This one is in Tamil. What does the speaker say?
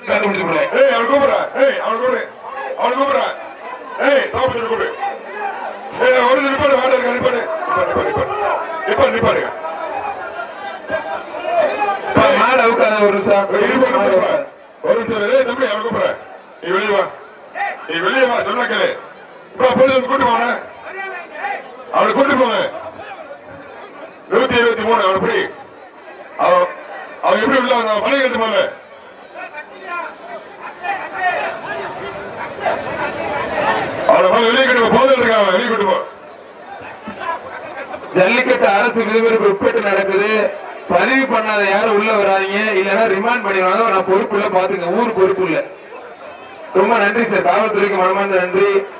கண்டுபிடிச்சு போறேன் ஏய் அவனை கூப்பிடுறா ஏய் அவனை கூப்பிடு அவனை கூப்பிடுறா ஏய் சாப்பிட்டு கூப்பிடு ஏய் ஒரு நிப்பாடு வாடா இருக்கா நிப்பாடு நிப்பாடு நிப்பாடு நிப்பாடு நிப்பாடுங்க மாடு அவுக்காத ஒரு நிமிஷம் ஏய், இரு, ஒரு நிமிஷம் கூப்பிடுறா. ஒரு நிமிஷம் இரு. ஏய் தம்பி அவனை கூப்பிடுறா நீ வெளியே வா நீ வெளியே வா சொன்னா கேளு இப்ப போலீஸ் கூட்டு போன அவனை கூட்டு போங்க நூத்தி இருபத்தி மூணு அவனை எப்படி அவன் அவன் எப்படி உள்ள வந்தான் பணம் கட்டு போல அவனை போல வெளியே கட்டு போ போதல் இருக்கான் அவன் வெளியே கூட்டு போ ஜல்லிக்கட்டு அரசு விதிமுறைக்கு உட்பட்டு நடக்குது பதிவு பண்ணாத யாரும் உள்ள வராதீங்க இல்லைன்னா ரிமாண்ட் பண்ணிடுவாங்க நான் பொறுப்பு இல்ல பாத்துங்க ஊர் பொறுப்பு இல்ல ரொம்ப நன்றி சார் காவல்துறைக்கு மனமார்ந்த நன்றி